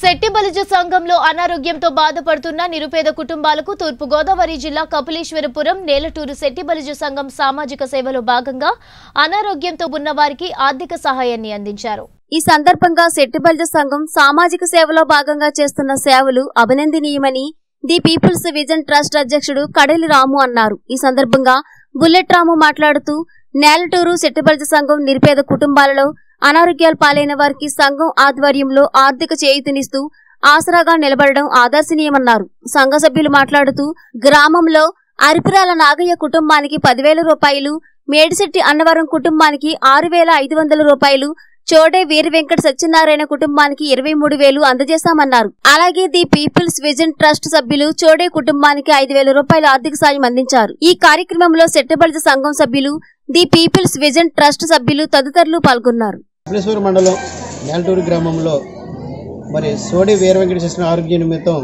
శెట్టి బలిజ సంఘంలో అనారోగ్యంతో బాధపడుతున్న నిరుపేద కుటుంబాలకు తూర్పుగోదావరి జిల్లా కపిలేశ్వరపురం నేలటూరు శెట్టి బలిజ సంఘం సామాజిక సేవలో భాగంగా అనారోగ్యంతో ఉన్న వారికి ఆర్థిక సహాయాన్ని అందించారు ఈ సందర్భంగా శెట్టిబల్జ సంఘం సామాజిక సేవలో భాగంగా చేస్తున్న సేవలు అభినందనీయమని ది పీపుల్స్ విజన్ ట్రస్ట్ అధ్యక్షుడు కడలి రాము అన్నారు ఈ సందర్భంగా బుల్లెట్ రాము మాట్లాడుతూ నేలటూరు శెట్టిబల్జ సంఘం నిరుపేద కుటుంబాలలో అనారోగ్యాలు పాలైన వారికి సంఘం ఆధ్వర్యంలో ఆర్థిక చేయూతనిస్తూ ఆసరాగా నిలబడడం ఆదర్శనీయమన్నారు సంఘ సభ్యులు మాట్లాడుతూ గ్రామంలో అరిపిరాల నాగయ్య కుటుంబానికి పదివేల రూపాయలు మేడిశెట్టి అన్నవరం కుటుంబానికి ఆరు వేల ఐదు వందల రూపాయలు చోడే వీర వెంకట సత్యనారాయణ కుటుంబానికి ఇరవై మూడు వేలు అందజేశామన్నారు అలాగే ది పీపుల్స్ విజన్ ట్రస్ట్ సభ్యులు చోడే కుటుంబానికి ఐదు వేల రూపాయల ఆర్థిక సాయం అందించారు ఈ కార్యక్రమంలో సెట్టబలిత సంఘం సభ్యులు ది పీపుల్స్ విజన్ ట్రస్ట్ సభ్యులు తదితరులు పాల్గొన్నారు కపిలేశ్వర మండలం నేలటూరు గ్రామంలో మరి సోడి వీర వెంకట చేసిన ఆరోగ్య నిమిత్తం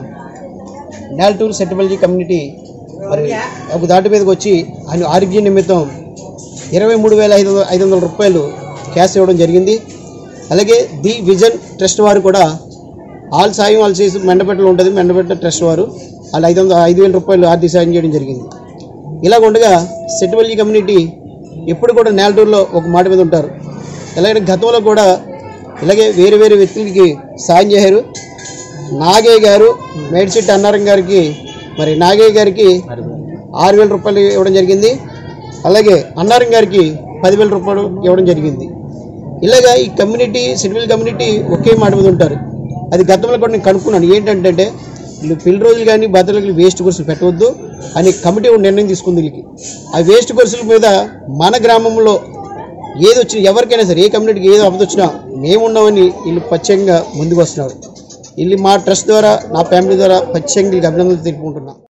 నేలటూరు సెటిబల్జీ కమ్యూనిటీ మరి ఒక దాటి మీదకి వచ్చి ఆయన ఆరోగ్య నిమిత్తం ఇరవై మూడు వేల ఐదు వందల ఐదు వందల రూపాయలు క్యాష్ ఇవ్వడం జరిగింది అలాగే ది విజన్ ట్రస్ట్ వారు కూడా ఆల్ సాయం వాళ్ళు చేసి మెండపెట్టలో ఉంటుంది మెండపెట్ట ట్రస్ట్ వారు వాళ్ళు ఐదు వందల ఐదు వేల రూపాయలు ఆర్థిక సాయం చేయడం జరిగింది ఇలాగ ఉండగా సెటిబల్జీ కమ్యూనిటీ ఎప్పుడు కూడా నేలటూరులో ఒక మాట మీద ఉంటారు ఇలాగే గతంలో కూడా ఇలాగే వేరే వేరే వ్యక్తులకి సాయం చేశారు నాగయ్య గారు మేడ్సిట్ అన్నారం గారికి మరి నాగయ్య గారికి ఆరు వేల రూపాయలు ఇవ్వడం జరిగింది అలాగే అన్నారం గారికి పదివేల రూపాయలు ఇవ్వడం జరిగింది ఇలాగా ఈ కమ్యూనిటీ సివిల్ కమ్యూనిటీ ఒకే మాట మీద ఉంటారు అది గతంలో కూడా నేను కనుక్కున్నాను ఏంటంటే వీళ్ళు పెళ్లి రోజులు కానీ భద్రతలకు వేస్ట్ కోర్సులు పెట్టవద్దు అని కమిటీ ఒక నిర్ణయం తీసుకుంది వీళ్ళకి ఆ వేస్ట్ కోర్సుల మీద మన గ్రామంలో ఏది వచ్చినా ఎవరికైనా సరే ఏ కమ్యూనిటీకి ఏది ఆపద వచ్చినా మేమున్నామని వీళ్ళు ప్రత్యేకంగా ముందుకు వస్తున్నారు వీళ్ళు మా ట్రస్ట్ ద్వారా నా ఫ్యామిలీ ద్వారా ప్రత్యేకంగా వీళ్ళకి అభినందనలు తెలుపుకుంటున్నాం